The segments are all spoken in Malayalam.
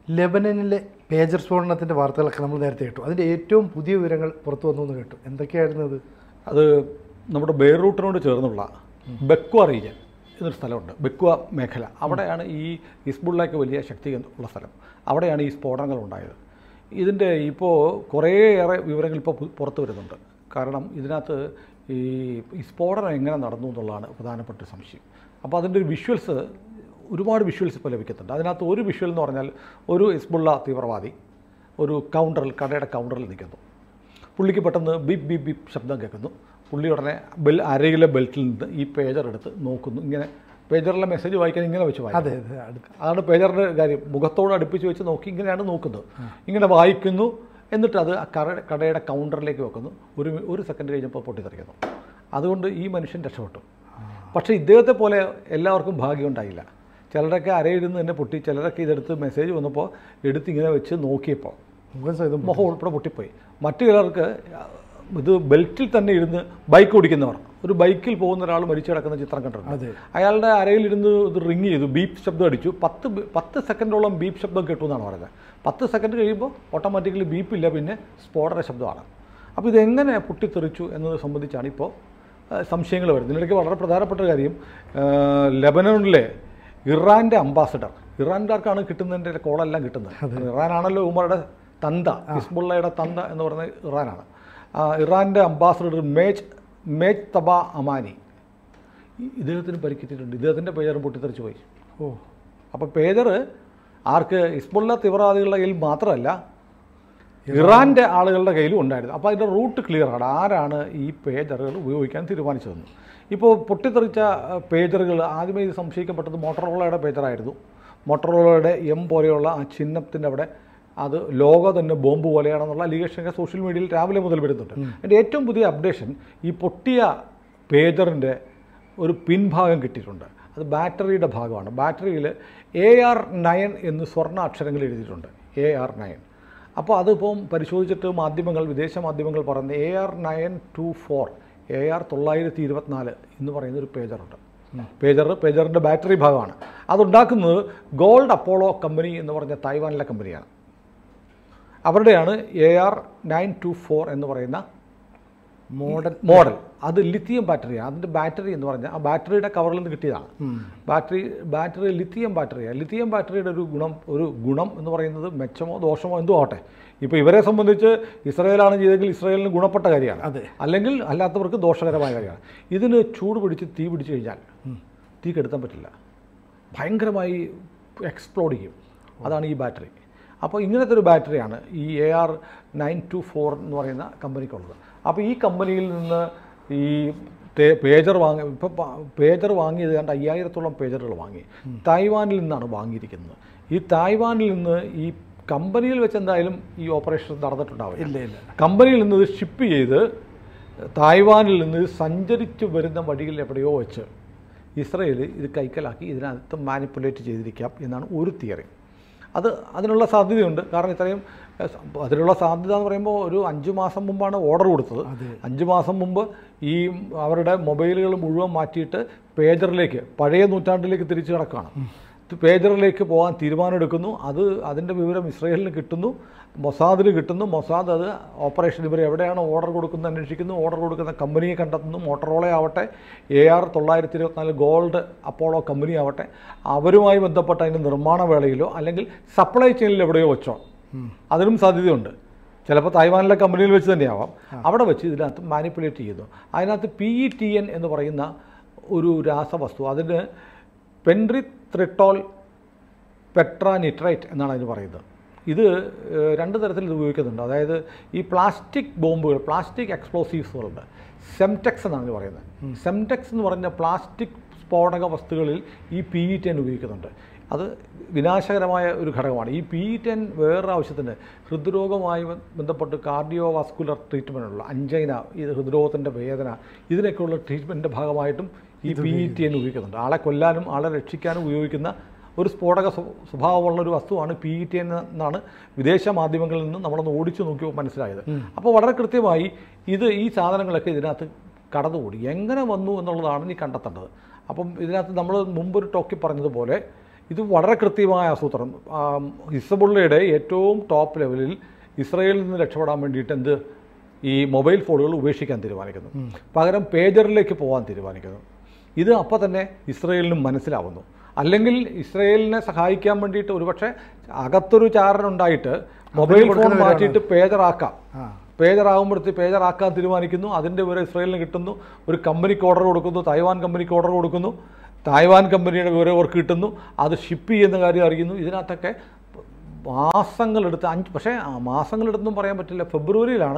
ലെബനനിലെ പേജർ സ്ഫോടനത്തിൻ്റെ വാർത്തകളൊക്കെ നമ്മൾ നേരത്തെ കേട്ടു അതിൻ്റെ ഏറ്റവും പുതിയ വിവരങ്ങൾ പുറത്തു വന്നു എന്ന് കേട്ടു എന്തൊക്കെയായിരുന്നു അത് അത് നമ്മുടെ ബെയ്റൂട്ടിനോട് ചേർന്നുള്ള ബെക്വ റീജൻ എന്നൊരു സ്ഥലമുണ്ട് ബെക്വ മേഖല അവിടെയാണ് ഈ ഹിസ്ബുള്ളയ്ക്ക് വലിയ ശക്തി ഉള്ള സ്ഥലം അവിടെയാണ് ഈ സ്ഫോടനങ്ങൾ ഉണ്ടായത് ഇതിൻ്റെ ഇപ്പോൾ കുറേയേറെ വിവരങ്ങൾ ഇപ്പോൾ പു- പുറത്തു വരുന്നുണ്ട് കാരണം ഇതിനകത്ത് ഈ ഈ സ്ഫോടനം എങ്ങനെ നടന്നു എന്നുള്ളതാണ് പ്രധാനപ്പെട്ട ഒരു സംശയം അപ്പോൾ അതിൻ്റെ ഒരു വിഷ്വൽസ് ഒരുപാട് വിഷ്വൽസ് ഇപ്പോൾ ലഭിക്കുന്നുണ്ട് അതിനകത്ത് ഒരു വിഷ്വൽ എന്ന് പറഞ്ഞാൽ ഒരു ഹിസ്ബുള്ള തീവ്രവാദി ഒരു കൗണ്ടറിൽ കടയുടെ കൗണ്ടറിൽ നിൽക്കുന്നു പുള്ളിക്ക് പെട്ടെന്ന് ബീപ് ബീപ് ബീപ് ശബ്ദം കേൾക്കുന്നു പുള്ളി ഉടനെ ബെൽ അരയിലെ ബെൽറ്റിൽ നിന്ന് ഈ പേജർ എടുത്ത് നോക്കുന്നു ഇങ്ങനെ പേജറിലെ മെസ്സേജ് വായിക്കാൻ ഇങ്ങനെ വെച്ച് വായിക്കും അതെ അതെ അടുത്ത അതാണ് പേജറിൻ്റെ കാര്യം മുഖത്തോട് അടുപ്പിച്ച് വെച്ച് നോക്കി ഇങ്ങനെയാണ് നോക്കുന്നത് ഇങ്ങനെ വായിക്കുന്നു എന്നിട്ട് അത് ആ കട കടയുടെ കൗണ്ടറിലേക്ക് വെക്കുന്നു ഒരു മി- ഒരു സെക്കൻഡ് കഴിഞ്ഞപ്പോൾ പൊട്ടിത്തെറിക്കുന്നു അതുകൊണ്ട് ഈ മനുഷ്യൻ രക്ഷപ്പെട്ടു പക്ഷേ ഇദ്ദേഹത്തെ പോലെ എല്ലാവർക്കും ഭാഗ്യം ഉണ്ടായില്ല ചിലരൊക്കെ അരയിരുന്ന് തന്നെ പൊട്ടി ചിലരൊക്കെ ഇതെടുത്ത് മെസ്സേജ് വന്നപ്പോൾ എടുത്ത് ഇങ്ങനെ വെച്ച് നോക്കിയപ്പോൾ മുഖം സഹിതം മുഖം ഉൾപ്പെടെ പൊട്ടിപ്പോയി മറ്റു ചിലർക്ക് ഇത് ബെൽറ്റിൽ തന്നെ ഇരുന്ന് ബൈക്ക് ഓടിക്കുന്നവർ ഒരു ബൈക്കിൽ പോകുന്ന ഒരാൾ മരിച്ചു കിടക്കുന്ന ചിത്രം കണ്ടിട്ടുണ്ട് അതെ അയാളുടെ അരയിലിരുന്ന് ഇത് റിങ് ചെയ്തു ബീപ്പ് ശബ്ദം അടിച്ചു പത്ത് ബി- പത്ത് സെക്കൻഡോളം ബീപ്പ് ശബ്ദം കേട്ടു എന്നാണ് പറയുന്നത് പത്ത് സെക്കൻഡ് കഴിയുമ്പോൾ ഓട്ടോമാറ്റിക്കലി ബീപ്പില്ല പിന്നെ സ്ഫോടന ശബ്ദമാണ് അപ്പോൾ ഇതെങ്ങനെ പൊട്ടിത്തെറിച്ചു എന്നത് സംബന്ധിച്ചാണ് ഇപ്പോൾ സംശയങ്ങൾ വരുന്നത് ഇതിനിടയ്ക്ക് വളരെ പ്രധാനപ്പെട്ട ഒരു കാര്യം ആ, ലെബനോണിലെ ഇറാൻ്റെ അംബാസഡർ ഇറാൻകാർക്കാണ് കിട്ടുന്നതിൻ്റെ കോളെല്ലാം കിട്ടുന്നത് ഇറാനാണല്ലോ ഉമറുടെ തന്ത ഹിസ്ബുള്ളയുടെ തന്ത എന്ന് പറയുന്നത് ഇറാനാണ് ആ, ഇറാൻ്റെ അംബാസഡർ മേജ് മേജ് തബ അമാനി ഈ- ഇദ്ദേഹത്തിന് പരിക്കേറ്റിട്ടുണ്ട് ഇദ്ദേഹത്തിൻ്റെ പേജറും പൊട്ടിത്തെറിച്ച് പോയി ഓ അപ്പോൾ പേജർ ആർക്ക് ഹിസ്ബുള്ള തീവ്രവാദികളുടെ കയ്യിൽ മാത്രമല്ല ഇറാൻ്റെ ആളുകളുടെ കയ്യിലും ഉണ്ടായിരുന്നു അപ്പോൾ അതിൻ്റെ റൂട്ട് ക്ലിയർ ആണ് ആരാണ് ഈ പേജറുകൾ ഉപയോഗിക്കാൻ തീരുമാനിച്ചതെന്ന് ഇപ്പോൾ പൊട്ടിത്തെറിച്ച അഹ്, പേജറുകൾ ആദ്യമേ ഇത് സംശയിക്കപ്പെട്ടത് മോട്ടറോളയുടെ പേജറായിരുന്നു മോട്ടറോളയുടെ എം പോലെയുള്ള ആ ചിഹ്നത്തിൻ്റെ അവിടെ അത് ലോഗോ തന്നെ ബോംബ് പോലെയാണെന്നുള്ള അലിഗേഷനൊക്കെ സോഷ്യൽ മീഡിയയിൽ രാവിലെ മുതൽ വരുന്നുണ്ട് എൻ്റെ ഏറ്റവും പുതിയ അപ്ഡേഷൻ ഈ പൊട്ടിയ പേജറിൻ്റെ ഒരു പിൻഭാഗം കിട്ടിയിട്ടുണ്ട് അത് ബാറ്ററിയുടെ ഭാഗമാണ് ബാറ്ററിയിൽ എ ആർ നയൻ എന്ന് സ്വർണ്ണ അക്ഷരങ്ങൾ എഴുതിയിട്ടുണ്ട് എ ആർ നയൻ അപ്പോൾ അതിപ്പം പരിശോധിച്ചിട്ട് മാധ്യമങ്ങൾ വിദേശ മാധ്യമങ്ങൾ പറയുന്നത് A R nine two four A R തൊള്ളായിരത്തി ഇരുപത്തിനാല് എന്ന് പറയുന്ന ഒരു പേജറുണ്ട് പേജർ പേജറിൻ്റെ ബാറ്ററി ഭാഗമാണ് അതുണ്ടാക്കുന്നത് ഗോൾഡ് അപ്പോളോ കമ്പനി എന്ന് പറഞ്ഞ തായ്വാനിലെ കമ്പനിയാണ് അവരുടെയാണ് A R nine two four എന്ന് പറയുന്ന മോഡൽ മോഡൽ അത് ലിത്തിയം ബാറ്ററിയാണ് അതിൻ്റെ ബാറ്ററി എന്ന് പറഞ്ഞാൽ ആ ബാറ്ററിയുടെ കവറിൽ നിന്ന് കിട്ടിയതാണ് ബാറ്ററി ബാറ്ററി ലിത്തിയം ബാറ്ററിയാണ് ലിത്തിയം ബാറ്ററിയുടെ ഒരു ഗുണം ഒരു ഗുണം എന്ന് പറയുന്നത് മെച്ചമോ ദോഷമോ എന്തോ ആവട്ടെ ഇപ്പോൾ ഇവരെ സംബന്ധിച്ച് ഇസ്രായേലാണ് ചെയ്തെങ്കിൽ ഇസ്രായേലിന് ഗുണപ്പെട്ട കാര്യമാണ് അതെ. അല്ലെങ്കിൽ അല്ലാത്തവർക്ക് ദോഷകരമായ കാര്യമാണ് ഇതിന് ചൂട് പിടിച്ച് തീ പിടിച്ച് കഴിഞ്ഞാൽ തീ കെടുത്താൻ പറ്റില്ല ഭയങ്കരമായി എക്സ്പ്ലോഡ് ചെയ്യും അതാണ് ഈ ബാറ്ററി അപ്പോൾ ഇങ്ങനത്തെ ഒരു ബാറ്ററിയാണ് ഈ A R nine two four എന്ന് പറയുന്ന കമ്പനിക്കുള്ളത് അപ്പോൾ ഈ കമ്പനിയിൽ നിന്ന് ഈ തേ- പേജർ വാങ്ങി ഇപ്പോൾ പേജർ വാങ്ങിയത് കണ്ട് അയ്യായിരത്തോളം പേജറുകൾ വാങ്ങി തായ്വാനിൽ നിന്നാണ് വാങ്ങിയിരിക്കുന്നത് ഈ തായ്വാനിൽ നിന്ന് ഈ കമ്പനിയിൽ വെച്ച് എന്തായാലും ഈ ഓപ്പറേഷൻ നടന്നിട്ടുണ്ടാവില്ല ഇല്ല ഇല്ല കമ്പനിയിൽ നിന്ന് ഇത് ഷിപ്പ് ചെയ്ത് തായ്വാനിൽ നിന്ന് ഇത് സഞ്ചരിച്ച് വരുന്ന വഴിയിൽ എവിടെയോ വെച്ച് ഇസ്രയേൽ ഇത് കൈക്കലാക്കി ഇതിനകത്ത് മാനിപ്പുലേറ്റ് ചെയ്തിരിക്കാം എന്നാണ് ഒരു തിയറി അത് അതിനുള്ള സാധ്യതയുണ്ട് കാരണം ഇത്രയും എഹ്, സ- അതിനുള്ള സാധ്യത എന്ന് പറയുമ്പോൾ ഒരു അഞ്ച് മാസം മുമ്പാണ് ഓർഡർ കൊടുത്തത് അതെ. അഞ്ച് മാസം മുമ്പ് ഈ അവരുടെ മൊബൈലുകൾ മുഴുവൻ മാറ്റിയിട്ട് പേജറിലേക്ക് പഴയ നൂറ്റാണ്ടിലേക്ക് തിരിച്ചു കിടക്കുകയാണ് ഇത് പേജറിലേക്ക് പോകാൻ തീരുമാനമെടുക്കുന്നു അത് അതിൻ്റെ വിവരം ഇസ്രയേലിന് കിട്ടുന്നു മൊസാദിന് കിട്ടുന്നു മൊസാദ് അത് ഓപ്പറേഷൻ ഇവർ എവിടെയാണ് ഓർഡർ കൊടുക്കുന്നത് അന്വേഷിക്കുന്നു ഓർഡർ കൊടുക്കുന്ന കമ്പനിയെ കണ്ടെത്തുന്നു മോട്ടറോള ആവട്ടെ എ ആർ തൊള്ളായിരത്തി ഇരുപത്തിനാല് ഗോൾഡ് അപ്പോളോ കമ്പനി ആവട്ടെ അവരുമായി ബന്ധപ്പെട്ട അതിൻ്റെ നിർമ്മാണ വേളയിലോ അല്ലെങ്കിൽ സപ്ലൈ ചെയിനിൽ എവിടെയോ വെച്ചോ അതിനും സാധ്യതയുണ്ട് ചിലപ്പോൾ തായ്വാനിലെ കമ്പനിയിൽ വെച്ച് തന്നെയാവാം അവിടെ വെച്ച് ഇതിനകത്ത് മാനിപ്പുലേറ്റ് ചെയ്യുന്നു അതിനകത്ത് പി ഇ ടി എൻ എന്ന് പറയുന്ന ഒരു രാസവസ്തു അതിന് പെൻട്രിത്രിട്ടോൾ പെട്രാനിട്രൈറ്റ് എന്നാണ് അതിന് പറയുന്നത് ഇത് ഏഹ്, രണ്ട് തരത്തിൽ ഇത് ഉപയോഗിക്കുന്നുണ്ട് അതായത് ഈ പ്ലാസ്റ്റിക് ബോംബുകൾ പ്ലാസ്റ്റിക് എക്സ്പ്ലോസീവ്സുകളുണ്ട് സെംടെക്സ് എന്നാണ് ഇത് പറയുന്നത് സെംടെക്സ് എന്ന് പറഞ്ഞ പ്ലാസ്റ്റിക് സ്ഫോടക വസ്തുക്കളിൽ ഈ പി ഇ ടെൻ ഉപയോഗിക്കുന്നുണ്ട് അത് വിനാശകരമായ ഒരു ഘടകമാണ് ഈ പി ഇ ടെൻ വേറൊരു ആവശ്യത്തിന് ഹൃദ്രോഗവുമായി ബ- ബന്ധപ്പെട്ട് കാർഡിയോ വാസ്കുലർ ട്രീറ്റ്മെൻറ്റുള്ള അഞ്ചൈന ഇത് ഹൃദ്രോഗത്തിൻ്റെ വേദന ഇതിനൊക്കെയുള്ള ട്രീറ്റ്മെൻറ്റിൻ്റെ ഭാഗമായിട്ടും ഈ പി ഇ ടി എൻ ഉപയോഗിക്കുന്നുണ്ട് ആളെ കൊല്ലാനും ആളെ രക്ഷിക്കാനും ഉപയോഗിക്കുന്ന ഒരു സ്ഫോടക സ്വ- സ്വഭാവമുള്ള ഒരു വസ്തുവാണ് പി ഇ ടി എൻ എന്നാണ് വിദേശ മാധ്യമങ്ങളിൽ നിന്ന് നമ്മളൊന്ന് ഓടിച്ചു നോക്കിയപ്പോൾ മനസ്സിലായത് അപ്പോൾ വളരെ കൃത്യമായി ഇത് ഈ സാധനങ്ങളൊക്കെ ഇതിനകത്ത് കടന്നുകൂടി എങ്ങനെ വന്നു എന്നുള്ളതാണ് നീ കണ്ടെത്തേണ്ടത് അപ്പം ഇതിനകത്ത് നമ്മൾ മുമ്പൊരു ടോക്കി പറഞ്ഞതുപോലെ ഇത് വളരെ കൃത്യമായ ആസൂത്രണം ആ, ഹിസബുള്ളയുടെ ഏറ്റവും ടോപ്പ് ലെവലിൽ ഇസ്രയേലിൽ നിന്ന് രക്ഷപ്പെടാൻ വേണ്ടിയിട്ട് എന്ത് ഈ മൊബൈൽ ഫോണുകൾ ഉപേക്ഷിക്കാൻ തീരുമാനിക്കുന്നു പകരം പേജറിലേക്ക് പോകാൻ തീരുമാനിക്കുന്നു ഇത് അപ്പോൾ തന്നെ ഇസ്രയേലിനും മനസ്സിലാവുന്നു അല്ലെങ്കിൽ ഇസ്രയേലിനെ സഹായിക്കാൻ വേണ്ടിയിട്ട് ഒരുപക്ഷെ അകത്തൊരു ചാരനുണ്ടായിട്ട് മൊബൈൽ ഫോൺ കൊടുക്കുന്നവരാണ്. മാറ്റിയിട്ട് പേജറാക്കാം ആ പേജറാകുമ്പോഴത്തേക്ക് പേജറാക്കാൻ തീരുമാനിക്കുന്നു അതിൻ്റെ വിവരം ഇസ്രയേലിന് കിട്ടുന്നു ഒരു കമ്പനിക്ക് ഓർഡർ കൊടുക്കുന്നു തായ്വാൻ കമ്പനിക്ക് ഓർഡർ കൊടുക്കുന്നു തായ്വാൻ കമ്പനിയുടെ വിവരം അവർക്ക് കിട്ടുന്നു അത് ഷിപ്പ് ചെയ്യുന്ന കാര്യം അറിയുന്നു ഇതിനകത്തൊക്കെ മാസങ്ങളെടുത്ത് അഞ്ച് പക്ഷേ ആ മാസങ്ങളെടുത്തൊന്നും പറയാൻ പറ്റില്ല ഫെബ്രുവരിയിലാണ്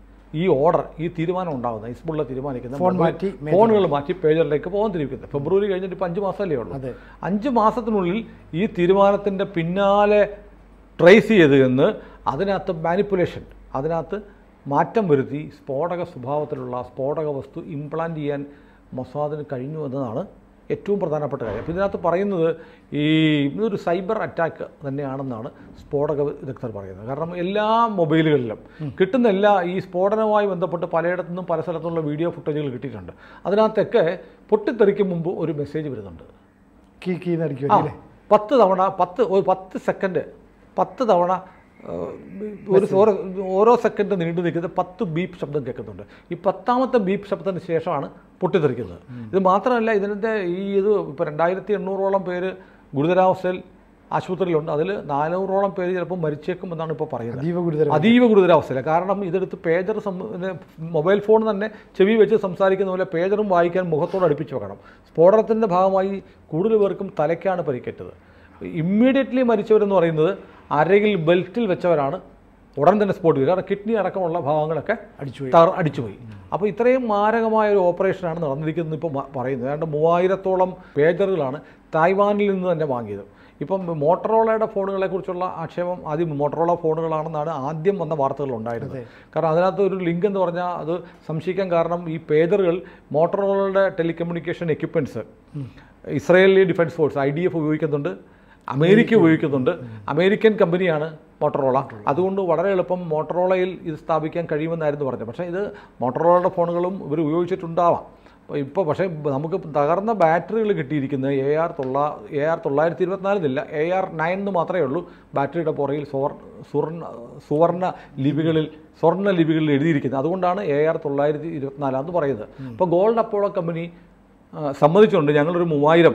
ഈ ഓർഡർ ഈ തീരുമാനം ഉണ്ടാകുന്നത് ഹിസ്ബുള്ള തീരുമാനിക്കുന്നത് ഫോൺ മൊബൈൽ മാറ്റി ഫോണുകൾ മാറ്റി പേജറിലേക്ക് പോകാൻ തിരിക്കുന്നത് ഫെബ്രുവരി കഴിഞ്ഞിട്ട് ഇപ്പോൾ അഞ്ച് മാസമല്ലേ ഉള്ളൂ അതെ. അഞ്ച് മാസത്തിനുള്ളിൽ ഈ തീരുമാനത്തിൻ്റെ പിന്നാലെ ട്രേസ് ചെയ്ത് എന്ന് അതിനകത്ത് മാനിപ്പുലേഷൻ അതിനകത്ത് മാറ്റം വരുത്തി സ്ഫോടക സ്വഭാവത്തിലുള്ള സ്ഫോടക വസ്തു ഇംപ്ലാന്റ് ചെയ്യാൻ മൊസാദിന് കഴിഞ്ഞു എന്നതാണ് ഏറ്റവും പ്രധാനപ്പെട്ട കാര്യം അപ്പോൾ ഇതിനകത്ത് പറയുന്നത് ഈ ഇതൊരു സൈബർ അറ്റാക്ക് തന്നെയാണെന്നാണ് സ്ഫോടക വിദഗ്ധർ പറയുന്നത് കാരണം എല്ലാ മൊബൈലുകളിലും കിട്ടുന്ന എല്ലാ ഈ സ്ഫോടനവുമായി ബന്ധപ്പെട്ട് പലയിടത്തു നിന്നും പല സ്ഥലത്തുള്ള വീഡിയോ ഫുട്ടേജുകൾ കിട്ടിയിട്ടുണ്ട് അതിനകത്തൊക്കെ പൊട്ടിത്തെറിക്കും മുമ്പ് ഒരു മെസ്സേജ് വരുന്നുണ്ട് കീ കീ നടിക്കും ആ അല്ലേ പത്ത് തവണ പത്ത് ഒരു പത്ത് സെക്കൻഡ് പത്ത് തവണ ആ, ഒരു ഓരോ ഓരോ സെക്കൻഡ് നീണ്ടു നിൽക്കുന്ന പത്ത് ബീപ്പ് ശബ്ദം കേൾക്കുന്നുണ്ട് ഈ പത്താമത്തെ ബീപ്പ് ശബ്ദത്തിന് ശേഷമാണ് പൊട്ടിത്തെറിക്കുന്നത് ഇത് മാത്രമല്ല ഇതിൻ്റെ ഈ ഇത് ഇപ്പോൾ രണ്ടായിരത്തി എണ്ണൂറോളം പേര് ഗുരുതരാവസ്ഥയിൽ ആശുപത്രിയിലുണ്ട് അതിൽ നാനൂറോളം പേര് ചിലപ്പോൾ മരിച്ചേക്കും എന്നാണ് ഇപ്പോൾ പറയുന്നത് അതീവ ഗുരുതരം അതീവ ഗുരുതരാവസ്ഥയില്ല കാരണം ഇതെടുത്ത് പേജർ സം- പിന്നെ മൊബൈൽ ഫോൺ തന്നെ ചെവി വെച്ച് സംസാരിക്കുന്ന പോലെ പേജറും വായിക്കാൻ മുഖത്തോട് അടുപ്പിച്ച് വെക്കണം സ്ഫോടനത്തിൻ്റെ ഭാഗമായി കൂടുതൽ പേർക്കും തലയ്ക്കാണ് പരിക്കേറ്റത് ഇമ്മീഡിയറ്റ്ലി മരിച്ചവരെന്ന് പറയുന്നത് അരയിൽ ബെൽറ്റിൽ വെച്ചവരാണ് ഉടൻ തന്നെ സ്പോട്ട് ചെയ്തത് കാരണം കിഡ്നി അടക്കമുള്ള ഭാഗങ്ങളൊക്കെ അടിച്ചുപോയി തകർ അടിച്ചുപോയി അപ്പോൾ ഇത്രയും മാരകമായ ഒരു ഓപ്പറേഷനാണ് നടന്നിരിക്കുന്നത് ഇപ്പോൾ മ- പറയുന്നത് ഏതാണ്ട് മൂവായിരത്തോളം പേജറുകളാണ് തായ്വാനിൽ നിന്ന് തന്നെ വാങ്ങിയത് ഇപ്പം മോട്ടറോളയുടെ ഫോണുകളെ കുറിച്ചുള്ള ആക്ഷേപം ആദ്യം മോട്ടറോള ഫോണുകളാണെന്നാണ് ആദ്യം വന്ന വാർത്തകൾ ഉണ്ടായിരുന്നത് കാരണം അതിനകത്ത് ഒരു ലിങ്ക് എന്ന് പറഞ്ഞാൽ അത് സംശയിക്കാൻ കാരണം ഈ പേജറുകൾ മോട്ടറോളയുടെ telecommunication equipments Israeli defence force I D F ഉപയോഗിക്കുന്നുണ്ട് അമേരിക്ക ഉപയോഗിക്കുന്നുണ്ട് അമേരിക്കൻ കമ്പനിയാണ് മോട്ടറോള അതുകൊണ്ട് വളരെ എളുപ്പം മോട്ടറോളയിൽ ഇത് സ്ഥാപിക്കാൻ കഴിയുമെന്നായിരുന്നു പറഞ്ഞത് പക്ഷേ ഇത് മോട്ടറോളയുടെ ഫോണുകളും ഇവർ ഉപയോഗിച്ചിട്ടുണ്ടാവാം ഇപ്പോൾ പക്ഷേ നമുക്ക് തകർന്ന ബാറ്ററികൾ കിട്ടിയിരിക്കുന്നത് എ ആർ തൊള്ള എ ആർ തൊള്ളായിരത്തി ഇരുപത്തിനാലിനില്ല എ ആർ നയൻ എന്ന് മാത്രമേ ഉള്ളൂ ബാറ്ററിയുടെ പുറകിൽ സുവർ സുവർണ സുവർണ ലിപികളിൽ സ്വർണ്ണ ലിപികളിൽ എഴുതിയിരിക്കുന്നത് അതുകൊണ്ടാണ് എ ആർ തൊള്ളായിരത്തി ഇരുപത്തിനാലാന്ന് പറയുന്നത് ഇപ്പോൾ ഗോൾഡ് അപ്പോളോ കമ്പനി ആ, സമ്മതിച്ചുകൊണ്ട് ഞങ്ങളൊരു മൂവായിരം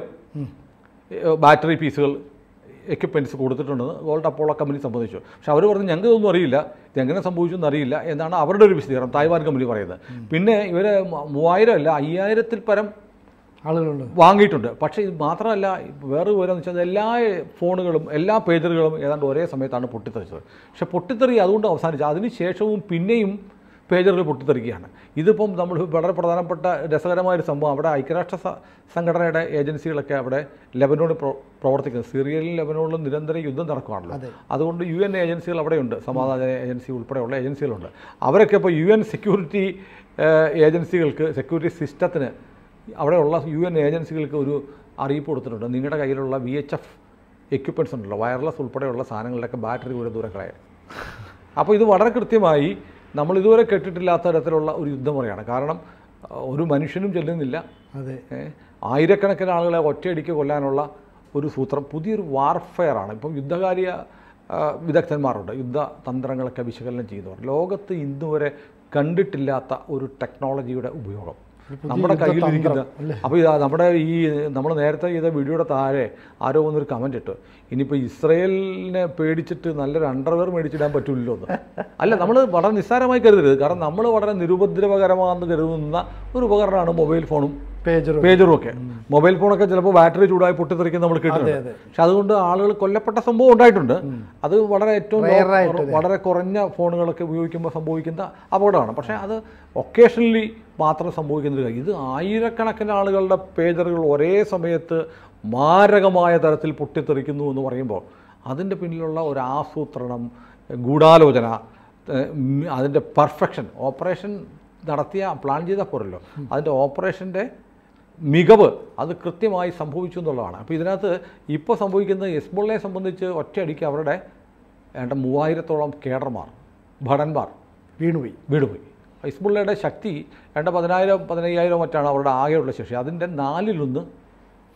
ഏഹ് ബാറ്ററി പീസുകൾ എക്യുപ്മെൻറ്റ്സ് കൊടുത്തിട്ടുണ്ടെന്ന് ഗോൾഡ് അപ്പോളോ കമ്പനി സംബന്ധിച്ചു പക്ഷെ അവർ പറഞ്ഞു ഞങ്ങൾക്ക് ഇതൊന്നും അറിയില്ല ഇതെങ്ങനെ സംഭവിച്ചു എന്നറിയില്ല എന്നാണ് അവരുടെ ഒരു വിശദീകരണം തായ്വാൻ കമ്പനി പറയുന്നത് പിന്നെ ഇവർ മൂവായിരം അല്ല അയ്യായിരത്തിൽ പരം ആളുകളുണ്ട് വാങ്ങിയിട്ടുണ്ട് പക്ഷേ ഇത് മാത്രമല്ല വേറെ വിവരം എന്ന് വെച്ചാൽ എല്ലാ ഫോണുകളും എല്ലാ പേജറുകളും ഏതാണ്ട് ഒരേ സമയത്താണ് പൊട്ടിത്തെറിച്ചത് പക്ഷേ പൊട്ടിത്തെറി അതുകൊണ്ട് അവസാനിച്ചു അതിന് ശേഷവും പിന്നെയും പേജറുകൾ പൊട്ടിത്തെറിക്കുകയാണ് ഇതിപ്പം നമ്മൾ വളരെ പ്രധാനപ്പെട്ട രസകരമായൊരു സംഭവം അവിടെ ഐക്യരാഷ്ട്ര സ- സംഘടനയുടെ ഏജൻസികളൊക്കെ അവിടെ ലെബനോണിൽ പ്രോ പ്രവർത്തിക്കുന്നത് സിറിയയിലും ലെബനോണിലും നിരന്തരം യുദ്ധം നടക്കുകയാണല്ലോ അതെ. അതുകൊണ്ട് യു എൻ ഏജൻസികൾ അവിടെയുണ്ട് സമാധാന ഏജൻസി ഉൾപ്പെടെയുള്ള ഏജൻസികളുണ്ട് അവരൊക്കെ ഇപ്പോൾ യു എൻ സെക്യൂരിറ്റി ഏഹ്, ഏജൻസികൾക്ക് സെക്യൂരിറ്റി സിസ്റ്റത്തിന് അവിടെയുള്ള യു എൻ ഏജൻസികൾക്ക് ഒരു അറിയിപ്പ് കൊടുത്തിട്ടുണ്ട് നിങ്ങളുടെ കയ്യിലുള്ള വി എച്ച് എഫ് എക്യുപ്മെൻറ്റ്സ് ഉണ്ടല്ലോ വയർലെസ് ഉൾപ്പെടെയുള്ള സാധനങ്ങളുടെയൊക്കെ ബാറ്ററി ഒരു ദൂരം കളയാൻ അപ്പോൾ ഇത് വളരെ കൃത്യമായി നമ്മൾ ഇതുവരെ കേട്ടിട്ടില്ലാത്ത തരത്തിലുള്ള ഒരു യുദ്ധമുറയാണ് കാരണം അഹ്, ഒരു മനുഷ്യനും ചെല്ലുന്നില്ല അതെ ഏ, ആയിരക്കണക്കിന് ആളുകളെ ഒറ്റയടിക്ക് കൊല്ലാനുള്ള ഒരു സൂത്രം പുതിയൊരു വാർഫെയർ ആണ് ഇപ്പം യുദ്ധകാര്യ ആ, വിദഗ്ധന്മാരുണ്ട് യുദ്ധ തന്ത്രങ്ങളൊക്കെ വിശകലനം ചെയ്യുന്നവർ ലോകത്ത് ഇന്നുവരെ കണ്ടിട്ടില്ലാത്ത ഒരു ടെക്നോളജിയുടെ ഉപയോഗം നമ്മുടെ കയ്യിലിരിക്കുന്ന അപ്പോൾ ഇതാ നമ്മുടെ ഈ നമ്മൾ നേരത്തെ ചെയ്ത വീഡിയോയുടെ താഴെ ആരോ വന്നൊരു കമൻ്റ് ഇട്ട് ഇനിയിപ്പോൾ ഇസ്രയേലിനെ പേടിച്ചിട്ട് നല്ലൊരു അണ്ടർവെയർ മേടിച്ചിടാൻ പറ്റില്ലല്ലോ എന്ന് അല്ല നമ്മൾ വളരെ നിസ്സാരമായി കരുതരുത് കാരണം നമ്മൾ വളരെ നിരുപദ്രവകരമാണെന്ന് കരുതുന്ന ഒരു ഉപകരണമാണ് മൊബൈൽ ഫോണും പേജർ പേജറും ഒക്കെ മൊബൈൽ ഫോണൊക്കെ ചിലപ്പോൾ ബാറ്ററി ചൂടായി പൊട്ടിത്തെറിക്കുന്ന നമ്മൾ കേട്ടിട്ടുണ്ട് അതെ. പക്ഷെ അതുകൊണ്ട് ആളുകൾ കൊല്ലപ്പെട്ട സംഭവം ഉണ്ടായിട്ടുണ്ട് അത് വളരെ ഏറ്റവും Rare ലോ- ആയിട്ട് വളരെ കുറഞ്ഞ ഫോണുകളൊക്കെ ഉപയോഗിക്കുമ്പോൾ സംഭവിക്കുന്ന അപകടമാണ് പക്ഷേ അത് ഒക്കേഷണലി മാത്രം സംഭവിക്കുന്ന ഒരു കാര്യം ഇത് ആയിരക്കണക്കിന് ആളുകളുടെ പേജറുകൾ ഒരേ സമയത്ത് മാരകമായ തരത്തിൽ പൊട്ടിത്തെറിക്കുന്നു എന്ന് പറയുമ്പോൾ അതിൻ്റെ പിന്നിലുള്ള ഒരു ആസൂത്രണം ഗൂഢാലോചന ഏഹ്, ഉം, അതിൻ്റെ പെർഫെക്ഷൻ ഓപ്പറേഷൻ നടത്തിയ പ്ലാൻ ചെയ്താൽ പോരല്ലോ അതിൻ്റെ ഓപ്പറേഷൻ്റെ മികവ് അത് കൃത്യമായി സംഭവിച്ചു എന്നുള്ളതാണ് അപ്പോൾ ഇതിനകത്ത് ഇപ്പോൾ സംഭവിക്കുന്നത് എസ്ബുള്ളയെ സംബന്ധിച്ച് ഒറ്റയടിക്ക് അവരുടെ ഏണ്ട മൂവായിരത്തോളം കേഡർമാർ ഭടന്മാർ വീണുപോയി വീടുപോയി ഹിസ്ബുള്ളയുടെ ശക്തി ഏണ്ട പതിനായിരം പതിനയ്യായിരം മറ്റാണ് അവരുടെ ആകെയുള്ള ശേഷി അതിൻ്റെ നാലിലൊന്ന്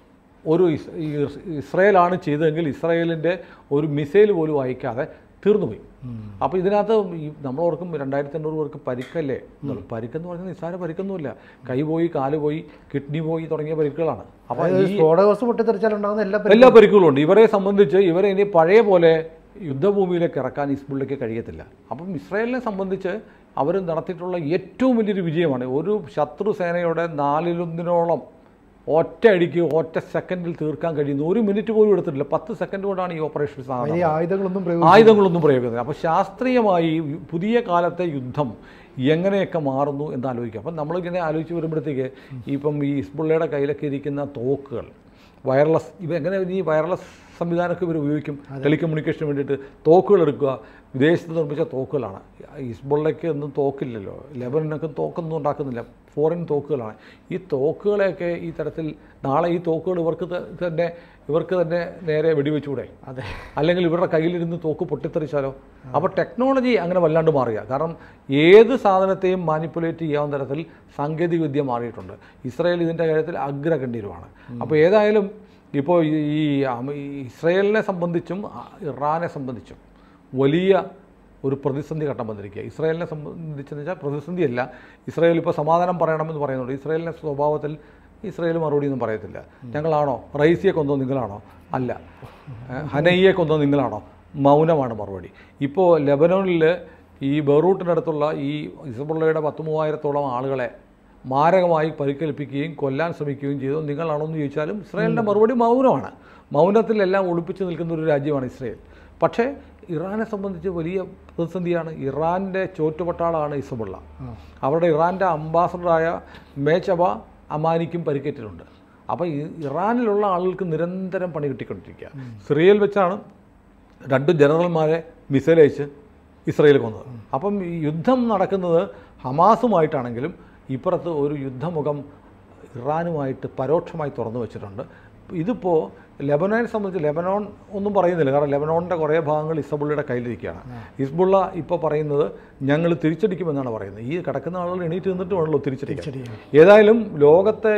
ഒരു ഇസ്- ഈ ഇസ്- ഇസ്രായേലാണ് ചെയ്തതെങ്കിൽ ഇസ്രായേലിൻ്റെ ഒരു മിസൈൽ പോലും അയക്കാതെ തീർന്നുപോയി അപ്പോൾ ഇതിനകത്ത് ഈ നമ്മൾ ഓർക്കും രണ്ടായിരത്തി അഞ്ഞൂറ് പേർക്ക് പരിക്കല്ലേ എന്നുള്ളത്. പരിക്കെന്ന് പറഞ്ഞാൽ നിസ്സാര പരിക്കൊന്നുമില്ല കൈ പോയി കാല് പോയി കിഡ്നി പോയി തുടങ്ങിയ പരിക്കുകളാണ് അപ്പോൾ അതായത് സ്ഫോടക വസ്തു പൊട്ടിത്തെറിച്ചാൽ ഉണ്ടാകുന്ന എല്ലാ പരി- എല്ലാ പരിക്കുകളും ഉണ്ട് ഇവരെ സംബന്ധിച്ച് ഇവരെ ഇനി പഴയ പോലെ യുദ്ധഭൂമിയിലേക്ക് ഇറക്കാൻ ഹിസ്ബുള്ളിലേക്ക് കഴിയത്തില്ല അപ്പം ഇസ്രായേലിനെ സംബന്ധിച്ച് അവർ നടത്തിയിട്ടുള്ള ഏറ്റവും വലിയൊരു വിജയമാണ് ഒരു ശത്രു സേനയുടെ നാലിലൊന്നിനോളം ഒറ്റ അടിക്ക് ഒറ്റ സെക്കൻഡിൽ തീർക്കാൻ കഴിയുന്നു ഒരു മിനിറ്റ് പോലും എടുത്തിട്ടില്ല പത്ത് സെക്കൻഡ് കൊണ്ടാണ് ഈ ഓപ്പറേഷൻ സാധനം വലിയ ആയുധങ്ങളൊന്നും പ്രയോഗിച്ചു ആയുധങ്ങളൊന്നും പ്രയോഗിക്കുന്നത് അപ്പോൾ ശാസ്ത്രീയമായി യു- പുതിയ കാലത്തെ യുദ്ധം എങ്ങനെയൊക്കെ മാറുന്നു എന്ന് ആലോചിക്കുക അപ്പം നമ്മളിങ്ങനെ ആലോചിച്ച് വരുമ്പോഴത്തേക്ക് ഇപ്പം ഈ ഹിസ്ബുള്ളയുടെ കയ്യിലൊക്കെ ഇരിക്കുന്ന തോക്കുകൾ വയർലെസ് ഇവ എങ്ങനെ ഈ വയർലെസ് സംവിധാനമൊക്കെ ഇവർ ഉപയോഗിക്കും ടെലികമ്മ്യൂണിക്കേഷന് വേണ്ടിയിട്ട് തോക്കുകൾ എടുക്കുക വിദേശത്ത് നിർമ്മിച്ച തോക്കുകളാണ് ഹിസ്ബുള്ളയ്ക്ക് ഒന്നും തോക്കില്ലല്ലോ ലെബനനൊക്കെ തോക്കൊന്നും ഉണ്ടാക്കുന്നില്ല ഫോറിൻ തോക്കുകളാണ് ഈ തോക്കുകളെയൊക്കെ ഈ തരത്തിൽ നാളെ ഈ തോക്കുകൾ ഇവർക്ക് ത- തന്നെ ഇവർക്ക് തന്നെ നേരെ വെടിവെച്ചുകൂടെ അതെ അല്ലെങ്കിൽ ഇവരുടെ കയ്യിലിരുന്ന് തോക്ക് പൊട്ടിത്തെറിച്ചാലോ അപ്പോൾ ടെക്നോളജി അങ്ങനെ വല്ലാണ്ട് മാറുക കാരണം ഏത് സാധനത്തെയും മാനിപ്പുലേറ്റ് ചെയ്യാവുന്ന തരത്തിൽ സാങ്കേതികവിദ്യ മാറിയിട്ടുണ്ട് ഇസ്രായേൽ ഇതിൻ്റെ കാര്യത്തിൽ അഗ്രഗണ്യരുമാണ് അപ്പോൾ ഏതായാലും ഇപ്പോൾ ഈ ഈ അമ- ഈ ഇസ്രായേലിനെ സംബന്ധിച്ചും ആ, ഇറാനെ സംബന്ധിച്ചും വലിയ ഒരു പ്രതിസന്ധി ഘട്ടം വന്നിരിക്കുക ഇസ്രായേലിനെ സംബന്ധിച്ചെന്ന് വെച്ചാൽ പ്രതിസന്ധിയല്ല ഇസ്രായേൽ ഇപ്പോൾ സമാധാനം പറയണമെന്ന് പറയുന്നുണ്ട് ഇസ്രായേലിൻ്റെ സ്വഭാവത്തിൽ ഇസ്രായേൽ മറുപടിയൊന്നും പറയത്തില്ല ഞങ്ങളാണോ റൈസിയെ കൊന്നോ നിങ്ങളാണോ അല്ല ഏഹ് ഹനയ്യെ കൊന്നോ നിങ്ങളാണോ മൗനമാണ് മറുപടി ഇപ്പോൾ ലെബനോണിൽ ഈ ബെറൂട്ടിനടുത്തുള്ള ഈ ഇസബുള്ളയുടെ പത്ത് മൂവായിരത്തോളം ആളുകളെ മാരകമായി പരിക്കേൽപ്പിക്കുകയും കൊല്ലാൻ ശ്രമിക്കുകയും ചെയ്തു നിങ്ങളാണോ എന്ന് ചോദിച്ചാലും ഇസ്രായേലിൻ്റെ മറുപടി മൗനമാണ് മൗനത്തിലെല്ലാം ഒളിപ്പിച്ച് നിൽക്കുന്ന ഒരു രാജ്യമാണ് ഇസ്രായേൽ പക്ഷേ ഇറാനെ സംബന്ധിച്ച് വലിയ പ്രതിസന്ധിയാണ് ഇറാൻ്റെ ചോറ്റുപട്ടാളാണ് ഇസബുള്ള അവരുടെ ഇറാൻ്റെ അംബാസഡറായ മേച്ചബ അമാനിക്കും പരിക്കേറ്റിട്ടുണ്ട് അപ്പോൾ ഈ ഇറാനിലുള്ള ആളുകൾക്ക് നിരന്തരം പണി കിട്ടിക്കൊണ്ടിരിക്കുക സിറിയയിൽ വെച്ചാണ് രണ്ട് ജനറൽമാരെ മിസൈൽ അയച്ച് ഇസ്രയേൽ കൊന്നത് അപ്പം ഈ യുദ്ധം നടക്കുന്നത് ഹമാസുമായിട്ടാണെങ്കിലും ഇപ്പുറത്ത് ഒരു യുദ്ധമുഖം ഇറാനുമായിട്ട് പരോക്ഷമായി തുറന്നു വെച്ചിട്ടുണ്ട് ഇതിപ്പോൾ ലെബനോനെ സംബന്ധിച്ച് ലെബനോൺ ഒന്നും പറയുന്നില്ല കാരണം ലെബനോണിൻ്റെ കുറേ ഭാഗങ്ങൾ ഇസബുള്ളയുടെ കയ്യിലിരിക്കുകയാണ് ഹിസ്ബുള്ള ഇപ്പോൾ പറയുന്നത് ഞങ്ങൾ തിരിച്ചടിക്കുമെന്നാണ് പറയുന്നത് ഈ കിടക്കുന്ന ആളുകൾ എണീറ്റ് നിന്നിട്ട് വേണമല്ലോ തിരിച്ചടിക്കാൻ ഏതായാലും ലോകത്തെ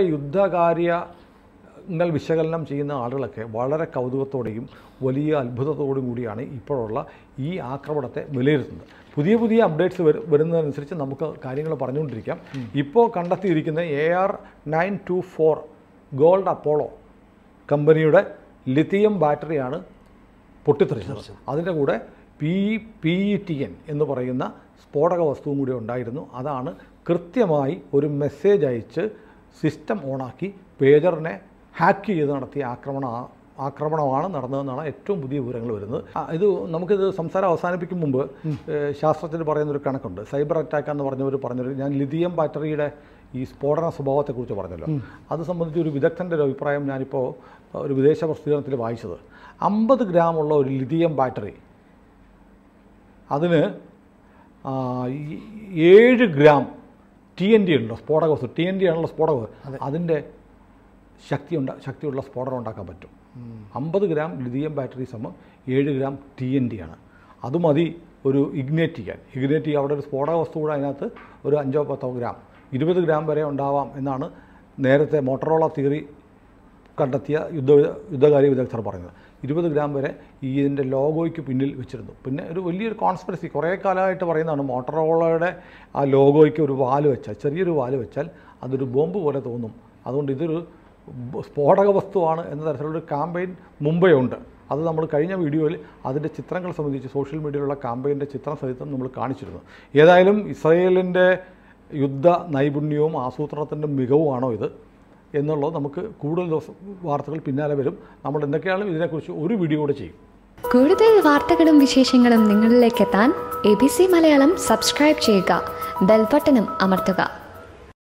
യുദ്ധകാര്യങ്ങൾ വിശകലനം ചെയ്യുന്ന ആളുകളൊക്കെ വളരെ കൗതുകത്തോടെയും വലിയ അത്ഭുതത്തോടും കൂടിയാണ് ഇപ്പോഴുള്ള ഈ ആക്രമണത്തെ വിലയിരുത്തുന്നത് പുതിയ പുതിയ അപ്ഡേറ്റ്സ് വരു വരുന്നതനുസരിച്ച് നമുക്ക് കാര്യങ്ങൾ പറഞ്ഞുകൊണ്ടിരിക്കാം ഇപ്പോൾ കണ്ടെത്തിയിരിക്കുന്ന A R nine two four Gold Apollo കമ്പനിയുടെ ലിത്തിയം ബാറ്ററിയാണ് പൊട്ടിത്തെറിച്ചത് അതിൻ്റെ കൂടെ P P E T N എന്ന് പറയുന്ന സ്ഫോടക വസ്തുവും കൂടി ഉണ്ടായിരുന്നു അതാണ് കൃത്യമായി ഒരു മെസ്സേജ് അയച്ച് സിസ്റ്റം ഓണാക്കി പേജറിനെ ഹാക്ക് ചെയ്ത് നടത്തിയ ആക്രമണ ആക്രമണമാണ് നടന്നതെന്നാണ് ഏറ്റവും പുതിയ വിവരങ്ങൾ വരുന്നത് ആ, ഇത് നമുക്കിത് സംസാരം അവസാനിപ്പിക്കും മുമ്പ് ഏഹ്, ശാസ്ത്രജ്ഞർ പറയുന്നൊരു കണക്കുണ്ട് സൈബർ അറ്റാക്ക് എന്ന് പറഞ്ഞവർ പറഞ്ഞൊരു ഞാൻ ലിഥിയം ബാറ്ററിയുടെ ഈ സ്ഫോടന സ്വഭാവത്തെക്കുറിച്ച് പറഞ്ഞല്ലോ അത് സംബന്ധിച്ച് ഒരു വിദഗ്ധൻ്റെ ഒരു അഭിപ്രായം ഞാനിപ്പോൾ ഒരു വിദേശ പ്രസിദ്ധീകരണത്തിൽ വായിച്ചത് അമ്പത് ഗ്രാമുള്ള ഒരു ലിഥിയം ബാറ്ററി അതിന് ആ, ഈ- ഏഴ് ഗ്രാം ടി എൻ ഡി ഉണ്ടല്ലോ സ്ഫോടക വസ്തു ടി എൻ ഡി ആണല്ലോ സ്ഫോടക വസ്തു അതിൻ്റെ ശക്തി ഉണ്ടാ ശക്തിയുള്ള സ്ഫോടനം ഉണ്ടാക്കാൻ പറ്റും അമ്പത് ഗ്രാം ലിഥിയം ബാറ്ററി സമം ഏഴ് ഗ്രാം ടി എൻ ഡി ആണ് അത് മതി ഒരു ഇഗ്നേറ്റ് ചെയ്യാൻ ഇഗ്നേറ്റ് ചെയ്യാൻ അവിടെ ഒരു സ്ഫോടക വസ്തു കൂടെ അതിനകത്ത് ഒരു അഞ്ചോ പത്തോ ഗ്രാം ഇരുപത് ഗ്രാം വരെ ഉണ്ടാവാം എന്നാണ് നേരത്തെ മോട്ടറോള തിയറി കണ്ടെത്തിയ യുദ്ധ യുദ്ധകാര്യ വിദഗ്ധർ പറയുന്നത് ഇരുപത് ഗ്രാം വരെ ഈ ഇതിൻ്റെ ലോഗോയ്ക്ക് പിന്നിൽ വെച്ചിരുന്നു പിന്നെ ഒരു വലിയൊരു കോൺസ്പിറസി കുറേ കാലമായിട്ട് പറയുന്നതാണ് മോട്ടറോളയുടെ ആ ലോഗോയ്ക്ക് ഒരു വാല് വെച്ചാൽ ചെറിയൊരു വാല് വെച്ചാൽ അതൊരു ബോംബ് പോലെ തോന്നും അതുകൊണ്ട് ഇതൊരു ബ- സ്ഫോടക വസ്തുവാണ് എന്ന തരത്തിലുള്ളൊരു ക്യാമ്പയിൻ മുമ്പേ ഉണ്ട് അത് നമ്മൾ കഴിഞ്ഞ വീഡിയോയിൽ അതിൻ്റെ ചിത്രങ്ങൾ സംബന്ധിച്ച് സോഷ്യൽ മീഡിയയിലുള്ള ക്യാമ്പയിൻ്റെ ചിത്രം സഹിതം നമ്മൾ കാണിച്ചിരുന്നു ഏതായാലും ഇസ്രയേലിൻ്റെ യുദ്ധ നൈപുണ്യവും ആസൂത്രണത്തിൻ്റെ മികവുമാണോ ഇത് എന്നുള്ളത് നമുക്ക് കൂടുതൽ ദിവസം വാർത്തകൾ പിന്നാലെ വരും നമ്മൾ എന്തൊക്കെയാണ് ഇതിനെക്കുറിച്ച് ഒരു വീഡിയോ കൂടെ ചെയ്യും കൂടുതൽ വാർത്തകളും വിശേഷങ്ങളും നിങ്ങളിലേക്ക് എത്താൻ A B C Malayalam subscribe ചെയ്യുക ബെൽബട്ടനും അമർത്തുക